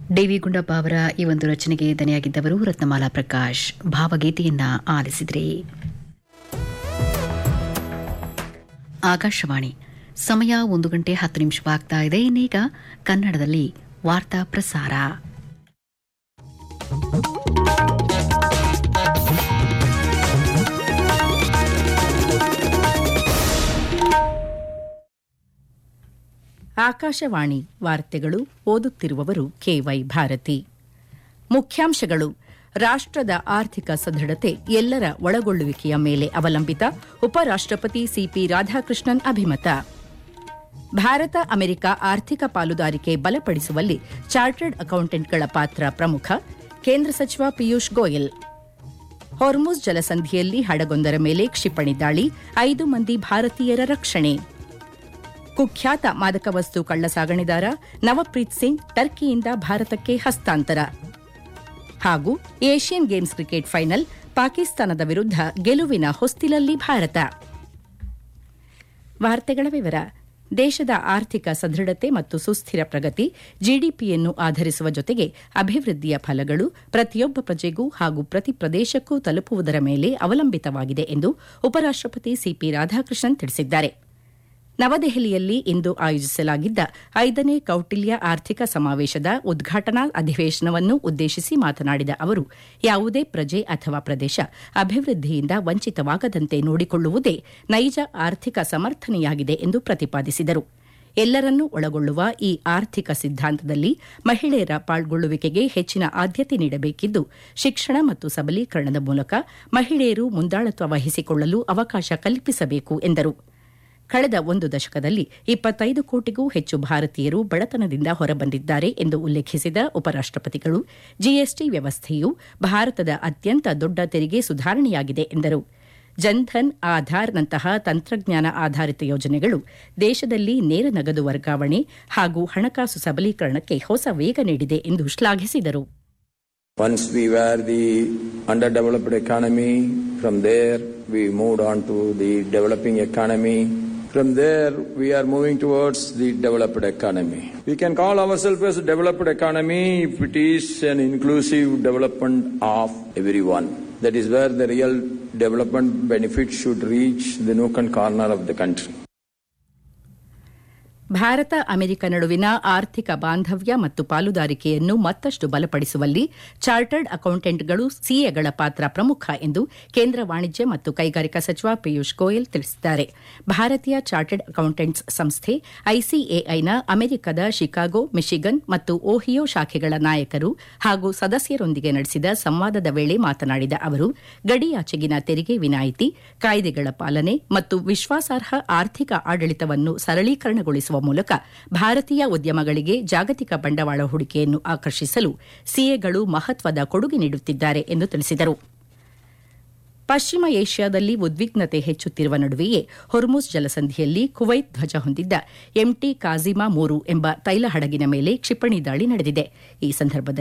D V Gundappa ಅವರ ಈ ಒಂದು ರಚನೆಗೆ ದನಿಯಾಗಿದ್ದವರು ರತ್ನಮಾಲಾ ಪ್ರಕಾಶ್ ಭಾವಗೀತೆಯನ್ನ ಆಲಿಸಿದ್ರಿ ಆಕಾಶವಾಣಿ ಸಮಯ ಒಂದು ಗಂಟೆ ಹತ್ತು ನಿಮಿಷವಾಗ್ತಾ ಇದೆ ಇನ್ನೀಗ ಕನ್ನಡದಲ್ಲಿ ವಾರ್ತಾ ಪ್ರಸಾರ ಆಕಾಶವಾಣಿ ವಾರ್ತೆಗಳು ಓದುತ್ತಿರುವವರು ಕೆವೈ ಭಾರತಿ ಮುಖ್ಯಾಂಶಗಳು ರಾಷ್ಟ್ರದ ಆರ್ಥಿಕ ಸದೃಢತೆ ಎಲ್ಲರ ಒಳಗೊಳ್ಳುವಿಕೆಯ ಮೇಲೆ ಅವಲಂಬಿತ ಉಪರಾಷ್ಟ್ರಪತಿ ಸಿಪಿ ರಾಧಾಕೃಷ್ಣನ್ ಅಭಿಮತ ಭಾರತ ಅಮೆರಿಕ ಆರ್ಥಿಕ ಪಾಲುದಾರಿಕೆ ಬಲಪಡಿಸುವಲ್ಲಿ ಚಾರ್ಟರ್ಡ್ ಅಕೌಂಟೆಂಟ್ಗಳ ಪಾತ್ರ ಪ್ರಮುಖ ಕೇಂದ್ರ ಸಚಿವ ಪಿಯೂಷ್ ಗೋಯಲ್ ಹೊರ್ಮುಜ್ ಜಲಸಂಧಿಯಲ್ಲಿ ಹಡಗೊಂದರ ಮೇಲೆ ಕ್ಷಿಪಣಿ ದಾಳಿ ಐದು ಮಂದಿ ಭಾರತೀಯರ ರಕ್ಷಣೆ ಕುಖ್ಯಾತ ಮಾದಕ ವಸ್ತು ಕಳ್ಳಸಾಗಣೆದಾರ ನವಪ್ರೀತ್ ಸಿಂಗ್ ಟರ್ಕಿಯಿಂದ ಭಾರತಕ್ಕೆ ಹಸ್ತಾಂತರ ಹಾಗೂ ಏಷ್ಯನ್ ಗೇಮ್ಸ್ ಕ್ರಿಕೆಟ್ ಫೈನಲ್ ಪಾಕಿಸ್ತಾನದ ವಿರುದ್ಧ ಗೆಲುವಿನ ಹೊಸ್ತಿಲಲ್ಲಿ ಭಾರತ ವಾರ್ತೆಗಳ ವಿವರ ದೇಶದ ಆರ್ಥಿಕ ಸದೃಢತೆ ಮತ್ತು ಸುಸ್ಥಿರ ಪ್ರಗತಿ ಜಿಡಿಪಿಯನ್ನು ಆಧರಿಸುವ ಜೊತೆಗೆ ಅಭಿವೃದ್ಧಿಯ ಫಲಗಳು ಪ್ರತಿಯೊಬ್ಬ ಪ್ರಜೆಗೂ ಹಾಗೂ ಪ್ರತಿ ಪ್ರದೇಶಕ್ಕೂ ತಲುಪುವುದರ ಮೇಲೆ ಅವಲಂಬಿತವಾಗಿದೆ ಎಂದು ಉಪರಾಷ್ಟಪತಿ ಸಿಪಿ ರಾಧಾಕೃಷ್ಣನ್ ತಿಳಿಸಿದ್ದಾರೆ ನವದೆಹಲಿಯಲ್ಲಿ ಇಂದು ಆಯೋಜಿಸಲಾಗಿದ್ದ ಐದನೇ ಕೌಟಿಲ್ಯ ಆರ್ಥಿಕ ಸಮಾವೇಶದ ಉದ್ಘಾಟನಾ ಅಧಿವೇಶನವನ್ನು ಉದ್ದೇಶಿಸಿ ಮಾತನಾಡಿದ ಅವರು ಯಾವುದೇ ಪ್ರಜೆ ಅಥವಾ ಪ್ರದೇಶ ಅಭಿವೃದ್ಧಿಯಿಂದ ವಂಚಿತವಾಗದಂತೆ ನೋಡಿಕೊಳ್ಳುವುದೇ ನೈಜ ಆರ್ಥಿಕ ಸಮರ್ಥನೆಯಾಗಿದೆ ಎಂದು ಪ್ರತಿಪಾದಿಸಿದರು ಎಲ್ಲರನ್ನೂ ಒಳಗೊಳ್ಳುವ ಈ ಆರ್ಥಿಕ ಸಿದ್ಧಾಂತದಲ್ಲಿ ಮಹಿಳೆಯರ ಪಾಲ್ಗೊಳ್ಳುವಿಕೆಗೆ ಹೆಚ್ಚಿನ ಆದ್ಯತೆ ನೀಡಬೇಕಿದ್ದು ಶಿಕ್ಷಣ ಮತ್ತು ಸಬಲೀಕರಣದ ಮೂಲಕ ಮಹಿಳೆಯರು ಮುಂದಾಳತ್ವ ವಹಿಸಿಕೊಳ್ಳಲು ಅವಕಾಶ ಕಲ್ಪಿಸಬೇಕು ಎಂದರು ಕಳೆದ ಒಂದು ದಶಕದಲ್ಲಿ ಇಪ್ಪತ್ತೈದು ಕೋಟಿಗೂ ಹೆಚ್ಚು ಭಾರತೀಯರು ಬಡತನದಿಂದ ಹೊರಬಂದಿದ್ದಾರೆ ಎಂದು ಉಲ್ಲೇಖಿಸಿದ ಉಪರಾಷ್ಟಪತಿಗಳು ಜಿಎಸ್ಟಿ ವ್ಯವಸ್ಥೆಯು ಭಾರತದ ಅತ್ಯಂತ ದೊಡ್ಡ ತೆರಿಗೆ ಸುಧಾರಣೆಯಾಗಿದೆ ಎಂದರು ಜನ್ಧನ್ ಆಧಾರ್ನಂತಹ ತಂತ್ರಜ್ಞಾನ ಆಧಾರಿತ ಯೋಜನೆಗಳು ದೇಶದಲ್ಲಿ ನೇರ ನಗದು ವರ್ಗಾವಣೆ ಹಾಗೂ ಹಣಕಾಸು ಸಬಲೀಕರಣಕ್ಕೆ ಹೊಸ ವೇಗ ನೀಡಿದೆ ಎಂದು ಶ್ಲಾಘಿಸಿದರು Once we were the underdeveloped economy, from there we moved on to the developing economy. From there we are moving towards the developed economy. We can call ourselves as a developed economy if it is an inclusive development of everyone. That is where the real development benefit should reach the nook and corner of the country. Bharat America ನಡುವಿನ ಆರ್ಥಿಕ ಬಾಂಧವ್ಯ ಮತ್ತು ಪಾಲುದಾರಿಕೆಯನ್ನು ಮತ್ತಷ್ಟು ಬಲಪಡಿಸುವಲ್ಲಿ chartered ಅಕೌಂಟೆಂಟ್ಗಳು ಸಿಎಗಳ ಪಾತ್ರ ಪ್ರಮುಖ ಎಂದು ಕೇಂದ್ರ ವಾಣಿಜ್ಯ ಮತ್ತು ಕೈಗಾರಿಕಾ ಸಚಿವ ಪಿಯೂಷ್ ಗೋಯಲ್ ತಿಳಿಸಿದ್ದಾರೆ ಭಾರತೀಯ ಚಾರ್ಟರ್ಡ್ ಅಕೌಂಟೆಂಟ್ಸ್ ಸಂಸ್ಥೆ ಐಸಿಎಐನ ಅಮೆರಿಕದ ಶಿಕಾಗೋ ಮಿಶಿಗನ್ ಮತ್ತು ಓಹಿಯೋ ಶಾಖೆಗಳ ನಾಯಕರು ಹಾಗೂ ಸದಸ್ಯರೊಂದಿಗೆ ನಡೆಸಿದ ಸಂವಾದದ ವೇಳೆ ಮಾತನಾಡಿದ ಅವರು ಗಡಿಯಾಚೆಗಿನ ತೆರಿಗೆ ವಿನಾಯಿತಿ ಕಾಯ್ದೆಗಳ ಪಾಲನೆ ಮತ್ತು ವಿಶ್ವಾಸಾರ್ಹ ಆರ್ಥಿಕ ಆಡಳಿತವನ್ನು ಸರಳೀಕರಣಗೊಳಿಸುವ ಮೂಲಕ ಭಾರತೀಯ ಉದ್ಯಮಗಳಿಗೆ ಜಾಗತಿಕ ಬಂಡವಾಳ ಹೂಡಿಕೆಯನ್ನು ಆಕರ್ಷಿಸಲು ಸಿಎಗಳು ಮಹತ್ವದ ಕೊಡುಗೆ ನೀಡುತ್ತಿದ್ದಾರೆ ಎಂದು ತಿಳಿಸಿದರು ಪಶ್ಚಿಮ ಏಷ್ಯಾದಲ್ಲಿ ಉದ್ವಿಗ್ನತೆ ಹೆಚ್ಚುತ್ತಿರುವ ನಡುವೆಯೇ ಹೊರ್ಮುಜ್ ಜಲಸಂಧಿಯಲ್ಲಿ ಕುವೈತ್ ಧ್ವಜ ಹೊಂದಿದ್ದ ಎಂಟಿ ಕಾಜಿಮಾ ಮೂರು ಎಂಬ ತೈಲ ಹಡಗಿನ ಮೇಲೆ ಕ್ಷಿಪಣಿ ದಾಳಿ ನಡೆದಿದೆ ಈ ಸಂದರ್ಭದಲ್ಲಿ